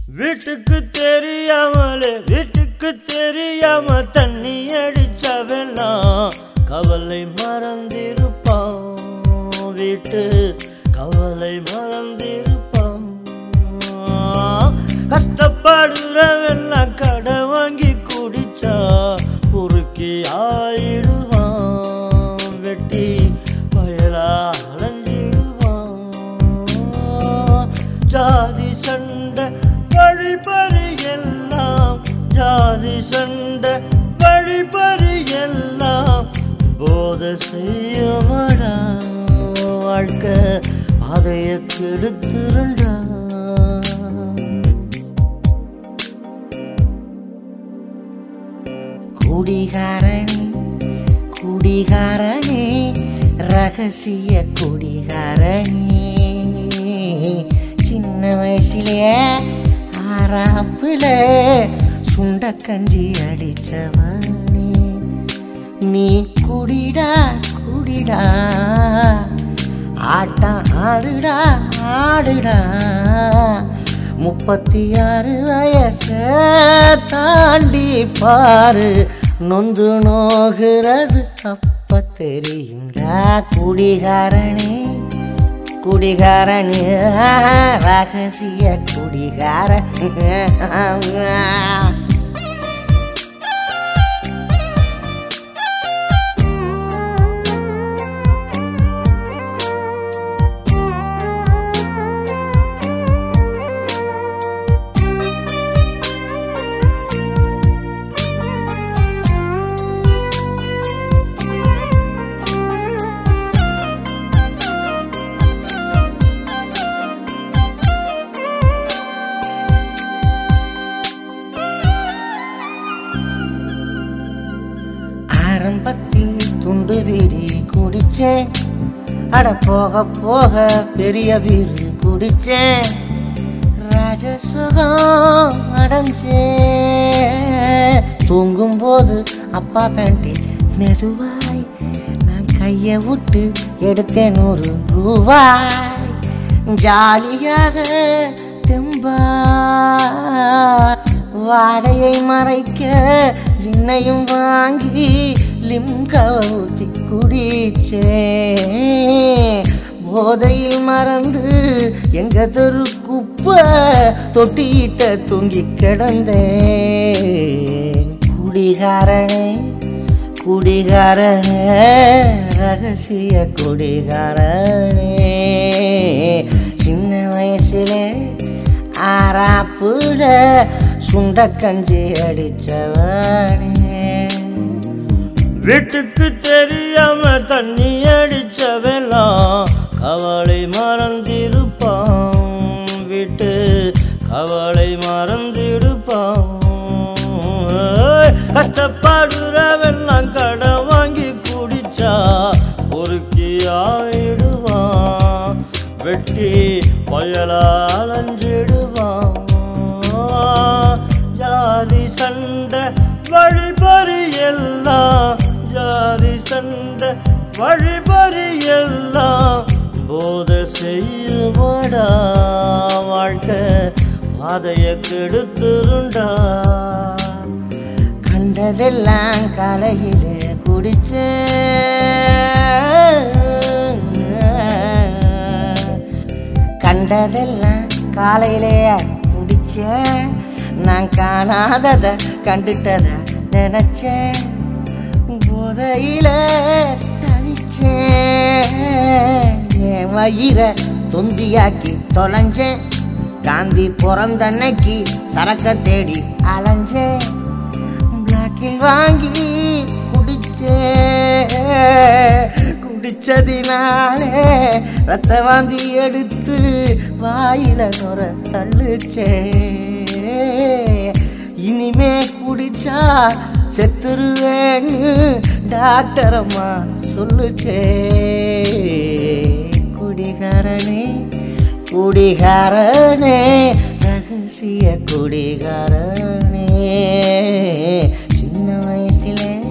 வீட்டுக்கு தெரியாமலே வீட்டுக்கு தெரியாம தண்ணி அடிச்சவெல்லாம் கவலை மறந்திருப்பான் வீட்டு கவலை மறந்திருப்பான் கஷ்டப்படுறவெல்லாம் கடை வாங்கி குடிச்சா பொறுக்கி ஆயிடுவான் வெட்டி பயலா அலைஞ்சிடுவான் ஜாதி சண்டை வழிபறி எல்லாம் ஜாதி சண்டை வழிபறி எல்லாம் போத செய்யமடா வாழ்க்கை அதைய கெடுத்துருண்டா குடிகாரணி குடிகாரணி ரகசிய குடிகாரணி சின்ன வயசுலயே ஆறாப்புல சுண்டக்கஞ்சி அடிச்சவனே நீ குடிடா குடிடா ஆட்டம் ஆடுடா ஆடுடா முப்பத்தி ஆறு வயச தாண்டி பாரு நொந்து நோகிறது அப்ப தெரியுங்களா குடிகாரணி குடிகாரணி ரகசிய குடிகார ஆரம்பத்தில் துண்டு வீடி குடிச்சேன் அட போக போக பெரிய வீடு குடிச்சேன் ராஜசுகம் அடைஞ்சேன் தூங்கும்போது அப்பா பேண்டில் மெதுவாய் நான் கையை விட்டு எடுத்தேன் நூறு ரூபாய் ஜாலியாக தெம்பா வாடையை மறைக்க ஜின்னையும் வாங்கி லிம்காவை ஊத்தி குடிச்சே போதையில் மறந்து எங்க தெரு குப்பை தொட்டியிட்ட தூங்கி கிடந்தேன் குடிகாரனே குடிகாரனே ரகசிய குடிகாரனே சின்ன வயசுல ஆறாப்புல சுண்டக்கஞ்சி அடிச்சவனே வீட்டுக்கு தெரியாம தண்ணி அடிச்சவெல்லாம் கவலை மறந்திருப்பான் வீட்டு கவலை மறந்திருப்பான் கஷ்டப்படுறவெல்லாம் கடை வாங்கி குடிச்சா பொறுக்கி ஆயிடுவான் வெட்டி பயலா அலைஞ்சிடுவான் ஜாதி சண்டை வழிபறி எல்லாம் ஜாதி சண்டை வழிபறி எல்லாம் போத செய்யுமடா வாழ்க்கை பாதைய கெடுத்துருண்டா கண்டதெல்லாம் காலையில குடிச்சேன் கண்டதெல்லாம் காலையிலே குடிச்சேன் நான் காணாதத கண்டுட்டத நினைச்சேன் போதையில தவிச்சேன் என் வயிற தொந்தியாக்கி தொலைஞ்சேன் காந்தி பிறந்தன்னைக்கு சரக்க தேடி அலைஞ்சேன் பிளாக்கில் வாங்கி குடிச்சே குடிச்சதினாலே ரத்த வாந்தி எடுத்து வாயில நுர தள்ளுச்சே இனிமே குடிச்சா செத்துருவேன்னு டாக்டர் அம்மா சொல்லுச்சே குடிகாரனே குடிகாரனே ரகசிய குடிகாரனே